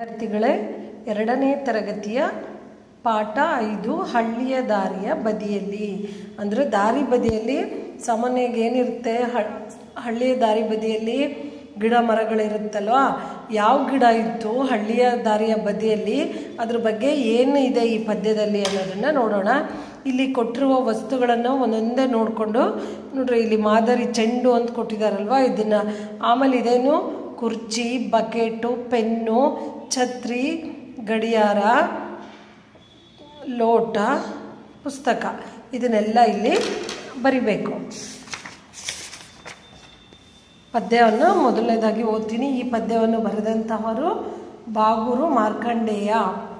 ವಿದ್ಯಾರ್ಥಿಗಳೇ ಎರಡನೇ ತರಗತಿಯ ಪಾಠ ಐದು ಹಳ್ಳಿಯ ದಾರಿಯ ಬದಿಯಲ್ಲಿ ಅಂದರೆ ದಾರಿ ಬದಿಯಲ್ಲಿ ಸಾಮಾನ್ಯವಾಗಿ ಏನಿರುತ್ತೆ ಹ- ಹಳ್ಳಿಯ ದಾರಿ ಬದಿಯಲ್ಲಿ ಗಿಡ ಮರಗಳಿರುತ್ತಲ್ವ ಯಾವ ಗಿಡ ಇತ್ತು ಹಳ್ಳಿಯ ದಾರಿಯ ಬದಿಯಲ್ಲಿ ಅದ್ರ ಬಗ್ಗೆ ಏನು ಇದೆ ಈ ಪದ್ಯದಲ್ಲಿ ಅನ್ನೋದನ್ನು ನೋಡೋಣ ಇಲ್ಲಿ ಕೊಟ್ಟಿರುವ ವಸ್ತುಗಳನ್ನು ಒಂದೊಂದೇ ನೋಡಿಕೊಂಡು ನೋಡ್ರಿ ಇಲ್ಲಿ ಮಾದರಿ ಚೆಂಡು ಅಂತ ಕೊಟ್ಟಿದ್ದಾರಲ್ವ ಇದನ್ನು ಆಮೇಲೆ ಇದೇನು ಕುರ್ಚಿ ಬಕೆಟು ಪೆನ್ನು ಛತ್ರಿ ಗಡಿಯಾರ ಲೋಟ ಪುಸ್ತಕ ಇದನ್ನೆಲ್ಲ ಇಲ್ಲಿ ಬರಿಬೇಕು ಪದ್ಯವನ್ನು ಮೊದಲನೇದಾಗಿ ಓದ್ತೀನಿ ಈ ಪದ್ಯವನ್ನು ಬರೆದಂತಹವರು ಬಾಗೂರು ಮಾರ್ಕಂಡೇಯ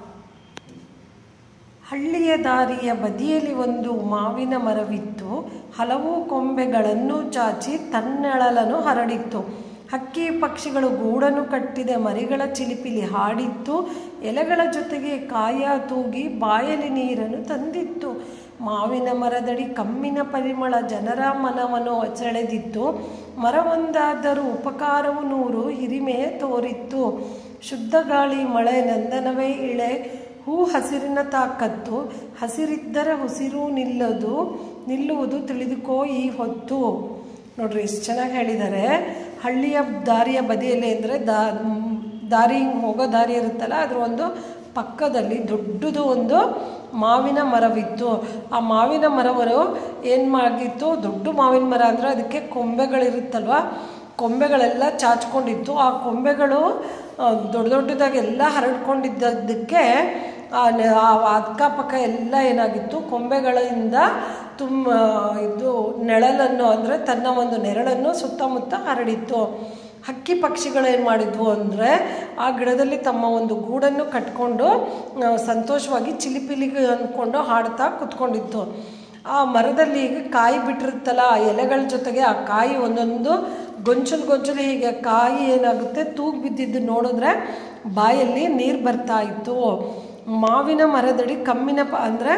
ಹಳ್ಳಿಯ ದಾರಿಯ ಬದಿಯಲ್ಲಿ ಒಂದು ಮಾವಿನ ಮರವಿತ್ತು ಹಲವು ಕೊಂಬೆಗಳನ್ನು ಚಾಚಿ ತನ್ನೆಳಲನ್ನು ಹರಡಿತ್ತು ಹಕ್ಕಿ ಪಕ್ಷಿಗಳು ಗೂಡನ್ನು ಕಟ್ಟಿದ ಮರಿಗಳ ಚಿಲಿಪಿಲಿ ಹಾಡಿತ್ತು ಎಲೆಗಳ ಜೊತೆಗೆ ಕಾಯ ತೂಗಿ ಬಾಯಲ್ಲಿ ನೀರನ್ನು ತಂದಿತ್ತು ಮಾವಿನ ಮರದಡಿ ಕಮ್ಮಿನ ಪರಿಮಳ ಜನರ ಮನವನ್ನು ಸೆಳೆದಿತ್ತು ಮರವೊಂದಾದರೂ ಉಪಕಾರವು ನೂರು ಹಿರಿಮೆ ತೋರಿತ್ತು ಶುದ್ಧ ಗಾಳಿ ಮಳೆ ನಂದನವೇ ಇಳೆ ಹೂ ಹಸಿರಿನ ತಾಕತ್ತು ಹಸಿರಿದ್ದರೆ ಉಸಿರು ನಿಲ್ಲದು ನಿಲ್ಲುವುದು ತಿಳಿದುಕೋ ಈ ಹೊತ್ತು ನೋಡ್ರಿ ಎಷ್ಟು ಚೆನ್ನಾಗಿ ಹೇಳಿದ್ದಾರೆ ಹಳ್ಳಿಯ ದಾರಿಯ ಬದಿಯಲ್ಲಿ ಅಂದರೆ ದಾ ದಾರಿ ಹೋಗೋ ದಾರಿ ಇರುತ್ತಲ್ಲ ಅದ್ರ ಒಂದು ಪಕ್ಕದಲ್ಲಿ ದೊಡ್ಡದು ಒಂದು ಮಾವಿನ ಮರವಿತ್ತು ಆ ಮಾವಿನ ಮರವರು ಏನು ಮಾಡಿತ್ತು ದೊಡ್ಡ ಮಾವಿನ ಮರ ಅಂದರೆ ಅದಕ್ಕೆ ಕೊಂಬೆಗಳಿರುತ್ತಲ್ವ ಕೊಂಬೆಗಳೆಲ್ಲ ಚಾಚ್ಕೊಂಡಿತ್ತು ಆ ಕೊಂಬೆಗಳು ಆ, ದೊಡ್ಡ ದೊಡ್ಡದಾಗಿ ಎಲ್ಲ ಹರಡ್ಕೊಂಡಿದ್ದಕ್ಕೆ ಆ ನೆ- ಆ ಅಕ್ಕಪಕ್ಕ ಎಲ್ಲ ಏನಾಗಿತ್ತು ಕೊಂಬೆಗಳಿಂದ ತುಂಬ ಇದು ನೆರಳನ್ನು ಅಂದರೆ ತನ್ನ ಒಂದು ನೆರಳನ್ನು ಸುತ್ತಮುತ್ತ ಹರಡಿತ್ತು ಹಕ್ಕಿ ಪಕ್ಷಿಗಳು ಏನು ಮಾಡಿದ್ವು ಅಂದರೆ ಆ ಗಿಡದಲ್ಲಿ ತಮ್ಮ ಒಂದು ಗೂಡನ್ನು ಕಟ್ಕೊಂಡು ಆ, ಸಂತೋಷವಾಗಿ ಚಿಲಿಪಿಲಿಗೆ ಅಂದ್ಕೊಂಡು ಹಾಡ್ತಾ ಕುತ್ಕೊಂಡಿತ್ತು ಆ ಮರದಲ್ಲಿ ಈಗ ಕಾಯಿ ಬಿಟ್ಟಿರುತ್ತಲ್ಲ ಆ ಎಲೆಗಳ ಜೊತೆಗೆ ಆ ಕಾಯಿ ಒಂದೊಂದು ಗೊಂಚಲು ಗೊಂಚಲು ಹೀಗೆ ಕಾಯಿ ಏನಾಗುತ್ತೆ ತೂಗ್ ಬಿದ್ದಿದ್ದು ನೋಡಿದ್ರೆ ಬಾಯಲ್ಲಿ ನೀರು ಬರ್ತಾ ಇತ್ತು ಮಾವಿನ ಮರದಡಿ ಕಮ್ಮಿನ ಪ ಅಂದರೆ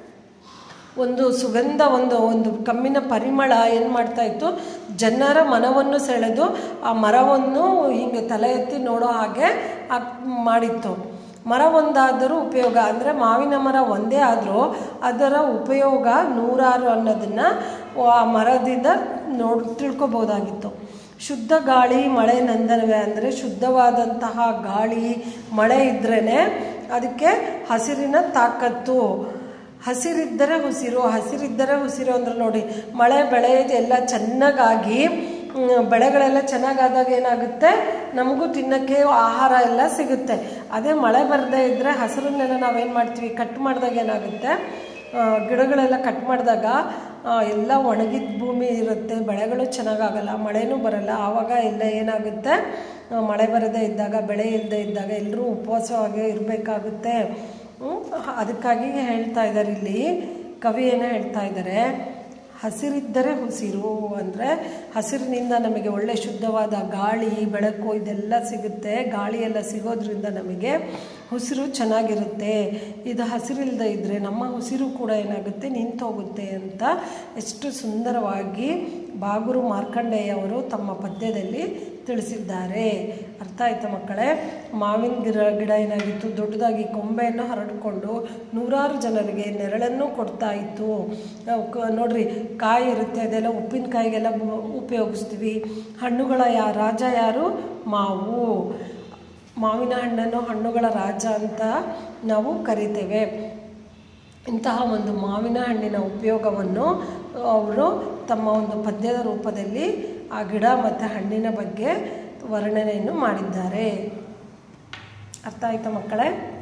ಒಂದು ಸುಗಂಧ ಒಂದು ಒಂದು ಕಮ್ಮಿನ ಪರಿಮಳ ಏನು ಮಾಡ್ತಾ ಇತ್ತು ಜನರ ಮನವನ್ನು ಸೆಳೆದು ಆ ಮರವನ್ನು ಹಿಂಗೆ ತಲೆ ಎತ್ತಿ ನೋಡೋ ಹಾಗೆ ಆಗ್- ಮಾಡಿತ್ತು ಮರ ಒಂದಾದರೂ ಉಪಯೋಗ ಅಂದರೆ ಮಾವಿನ ಮರ ಒಂದೇ ಆದರೂ ಅದರ ಉಪಯೋಗ ನೂರಾರು ಅನ್ನೋದನ್ನು ಆ ಮರದಿಂದ ನೋಡ್ ತಿಳ್ಕೊಬೋದಾಗಿತ್ತು ಶುದ್ಧ ಗಾಳಿ ಮಳೆ ನಂದನವೇ ಅಂದರೆ ಶುದ್ಧವಾದಂತಹ ಗಾಳಿ ಮಳೆ ಇದ್ರೇ ಅದಕ್ಕೆ ಹಸಿರಿನ ತಾಕತ್ತು ಹಸಿರಿದ್ದರೆ ಉಸಿರು ಹಸಿರಿದ್ದರೆ ಉಸಿರು ಅಂದ್ರೆ ನೋಡಿ ಮಳೆ ಬೆಳೆ ಎಲ್ಲ ಚೆನ್ನಾಗಾಗಿ ಮ್, ಬೆಳೆಗಳೆಲ್ಲ ಚೆನ್ನಾಗಾದಾಗ ಏನಾಗುತ್ತೆ ನಮಗೂ ತಿನ್ನೋಕ್ಕೆ ಆಹಾರ ಎಲ್ಲ ಸಿಗುತ್ತೆ ಅದೇ ಮಳೆ ಬರದೇ ಇದ್ದರೆ ಹಸಿರನ್ನೆಲ್ಲ ನಾವೇನು ಮಾಡ್ತೀವಿ ಕಟ್ ಮಾಡಿದಾಗ ಏನಾಗುತ್ತೆ ಆ, ಗಿಡಗಳೆಲ್ಲ ಕಟ್ ಮಾಡಿದಾಗ ಆ, ಎಲ್ಲ ಒಣಗಿದ ಭೂಮಿ ಇರುತ್ತೆ ಬೆಳೆಗಳು ಚೆನ್ನಾಗಾಗಲ್ಲ ಮಳೆನೂ ಬರಲ್ಲ ಆವಾಗ ಎಲ್ಲ ಏನಾಗುತ್ತೆ ಆ, ಮಳೆ ಬರದೇ ಇದ್ದಾಗ ಬೆಳೆ ಇಲ್ಲದೆ ಇದ್ದಾಗ ಎಲ್ಲರೂ ಉಪವಾಸವಾಗಿ ಇರಬೇಕಾಗುತ್ತೆ ಹ್ಮ್? ಅದಕ್ಕಾಗಿ ಹೇಳ್ತಾ ಇದ್ದಾರೆ ಇಲ್ಲಿ ಕವಿ ಏನು ಹೇಳ್ತಾ ಇದ್ದಾರೆ ಹಸಿರಿದ್ದರೆ ಉಸಿರು ಅಂದರೆ ಹಸಿರಿನಿಂದ ನಮಗೆ ಒಳ್ಳೆ ಶುದ್ಧವಾದ ಗಾಳಿ ಬೆಳಕು ಇದೆಲ್ಲ ಸಿಗುತ್ತೆ ಗಾಳಿ ಎಲ್ಲ ಸಿಗೋದ್ರಿಂದ ನಮಗೆ ಉಸಿರು ಚೆನ್ನಾಗಿರುತ್ತೆ ಇದು ಹಸಿರಿಲ್ಲದೆ ಇದ್ದರೆ ನಮ್ಮ ಉಸಿರು ಕೂಡ ಏನಾಗುತ್ತೆ ನಿಂತೋಗುತ್ತೆ ಅಂತ ಎಷ್ಟು ಸುಂದರವಾಗಿ ಬಾಗುರು ಮಾರ್ಕಂಡೇಯವರು ತಮ್ಮ ಪದ್ಯದಲ್ಲಿ ತಿಳಿಸಿದ್ದಾರೆ ಅರ್ಥ ಆಯ್ತಾ ಮಕ್ಕಳೇ ಮಾವಿನ ಗಿಡ ಗಿಡ ಏನಾಗಿತ್ತು ದೊಡ್ಡದಾಗಿ ಕೊಂಬೆಯನ್ನು ಹರಡಿಕೊಂಡು ನೂರಾರು ಜನರಿಗೆ ನೆರಳನ್ನು ಕೊಡ್ತಾ ಇತ್ತು ಅಹ್ ಕ- ನೋಡ್ರಿ ಕಾಯಿ ಇರುತ್ತೆ ಅದೆಲ್ಲ ಉಪ್ಪಿನಕಾಯಿಗೆಲ್ಲ ಬ- ಉಪಯೋಗಿಸ್ತೀವಿ ಹಣ್ಣುಗಳ ಯಾ ರಾಜ ಯಾರು ಮಾವು ಮಾವಿನ ಹಣ್ಣನ್ನು ಹಣ್ಣುಗಳ ರಾಜ ಅಂತ ನಾವು ಕರಿತೇವೆ ಇಂತಹ ಒಂದು ಮಾವಿನ ಹಣ್ಣಿನ ಉಪಯೋಗವನ್ನು ಅವರು ತಮ್ಮ ಒಂದು ಪದ್ಯದ ರೂಪದಲ್ಲಿ ಆ ಗಿಡ ಮತ್ತು ಹಣ್ಣಿನ ಬಗ್ಗೆ ವರ್ಣನೆಯನ್ನು ಮಾಡಿದ್ದಾರೆ ಅರ್ಥ ಆಯ್ತಾ ಮಕ್ಕಳೇ